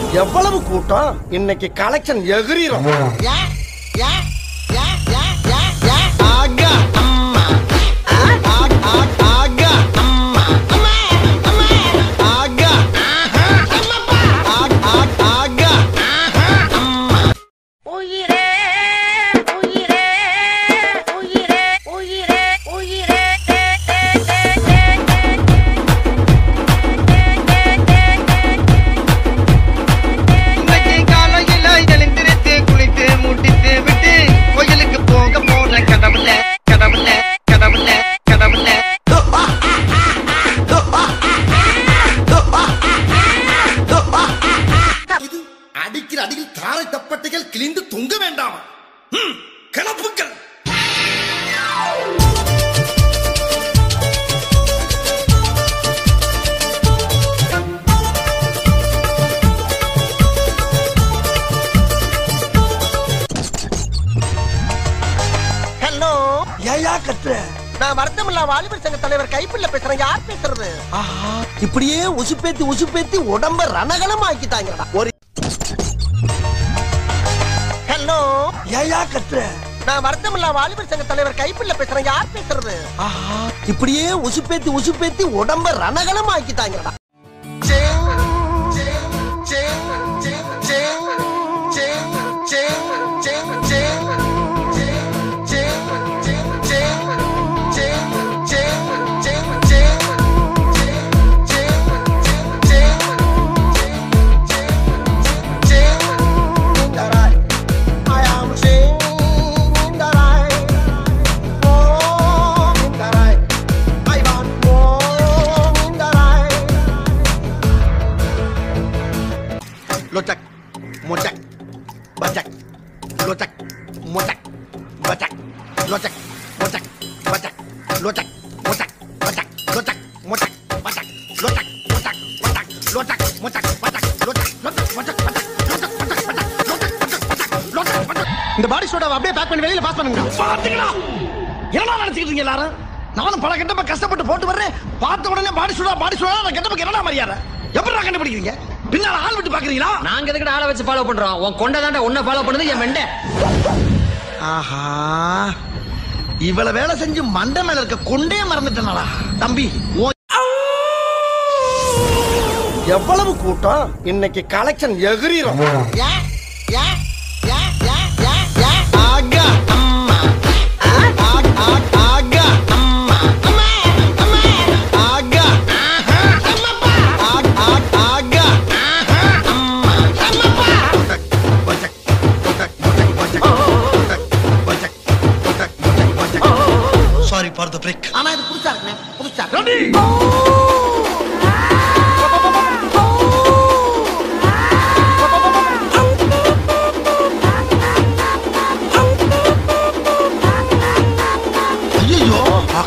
எவ்வளவு கூட்டம் இன்னைக்கு கலெக்ஷன் எகிரிரும் ஆகா அம்மா ஆ- ஆ- ஆ- ஆகா அம்மா அம்மா அம்மா ஆகா ஆ- ஆ- ஆகா உயிரே உயிரே உயிரே உயிரே உயிரே தே தே தே தே இன்னைக்கு காலையில எழுந்திருத்து குளித்து முட்டித்து விட்டு கோயிலுக்கு போக போற கடவுள கடவுள கடவுள கடவுள இது அடிக்கிற அடியில் தாரை தப்பட்டைகள் கிழிந்து தொங்க வேண்டாமா ம், கிளப்புக்கள் ஹலோ ஏயா கத்துற நான் வருத்தமில்லா வாலிபர் சங்க தலைவர் கைப்பிள்ள பேசுறேன் யார் பேசுறது ஆஹா இப்படியே உசுப்பேத்தி உசுப்பேத்தி உடம்ப ரணகலம் ஆக்கிட்டாங்கடா ஒரு ஹலோ ஏயா கத்துற நான் வருத்தமில்லா வாலிபர் சங்க தலைவர் கைப்பிள்ள பேசுறேன் யார் பேசுறது ஆஹா இப்படியே உசுப்பேத்தி உசுப்பேத்தி உடம்ப ரணகலம் ஆக்கிட்டாங்கடா Locak, mocak, bacak, locak, mocak, bacak, locak, mocak, bacak, locak, mocak, bacak, locak, mocak, bacak, locak, mocak, bacak, locak, mocak, bacak, locak, locak, mocak, bacak, locak, mocak, bacak, locak, mocak, bacak, locak, mocak. இந்த பாடி சோடாவை அப்படியே back பண்ணி வெளியில pass பண்ணுங்க பாத்தீங்களா என்ன நினைச்சுக்கிட்டு இருக்கீங்க எல்லாரும் நானும் பல கெட்டப்ப கஷ்டப்பட்டு போட்டு வர்றேன் பார்த்த உடனே பாடி சுடா பாடி சுடா நான் கெட்டப்ப என்னடா மரியாதை எப்படி நான் கண்டுபிடிக்கிறீங்க பின்னால ஆள் விட்டு பாக்குறீங்களா நாங்க எதுக்கு ஆளை வச்சு ஃபாலோ பண்றோம் உன் கொண்ட தாண்டா உன்னை ஃபாலோ பண்ணுது என் மெண்டை ஆஹா இவ்வளவு வேலை செஞ்சு மண்டை மேல இருக்க கொண்டே மறந்துட்டனாடா தம்பி உன் எவ்வளவு கூட்டம் இன்னைக்கு கலெக்ஷன் எகிரிரும் ஆகா அம்மா ஆ- ஆ- ஆ- ஆகா அம்மா அம்மா அம்மா ஆகா ஆ- ஆ- ஆகா அம்மா சாரி ஃபார் த பிரேக் ஆனா இது புதுசா இருக்குண்ணே புதுசா இருக்கு. ஐயோ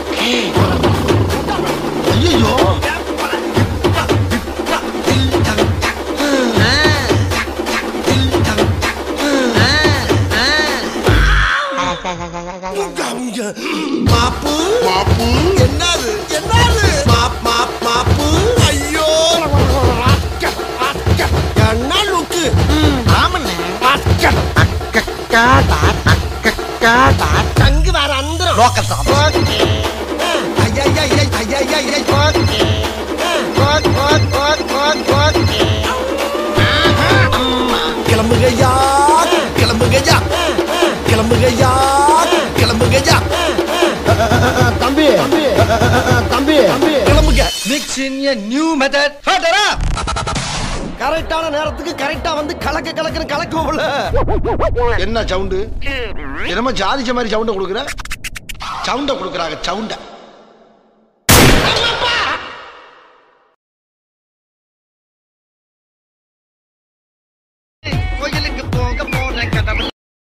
ஐயோ மாப்பு மாப்பு என்னது என்னது மாப் மாப் மாப்பு ஐயோ என்ன லுக்கு ஆமண்ணே தங்கு வேற அந்தரம் லோக்கல் சாப் ஓகே ஐயா ஐயா ஐயா ஐயா ஐயா okay okay okay okay okay கிளம்புகையா கிளம்புகையா கிளம்புகையா கிளம்புகையா தம்பி தம்பி கிளம்புங்க mix in a new method ஃபர்தரா கரெக்டான நேரத்துக்கு கரெக்டா வந்து கலக்க கலக்குன்னு கலக்குவோம்ல என்ன சவுண்டு என்னமோ ஜாதிச்ச மாதிரி சவுண்ட கொடுக்குற சவுண்ட கொடுக்குறாங்க சவுண்ட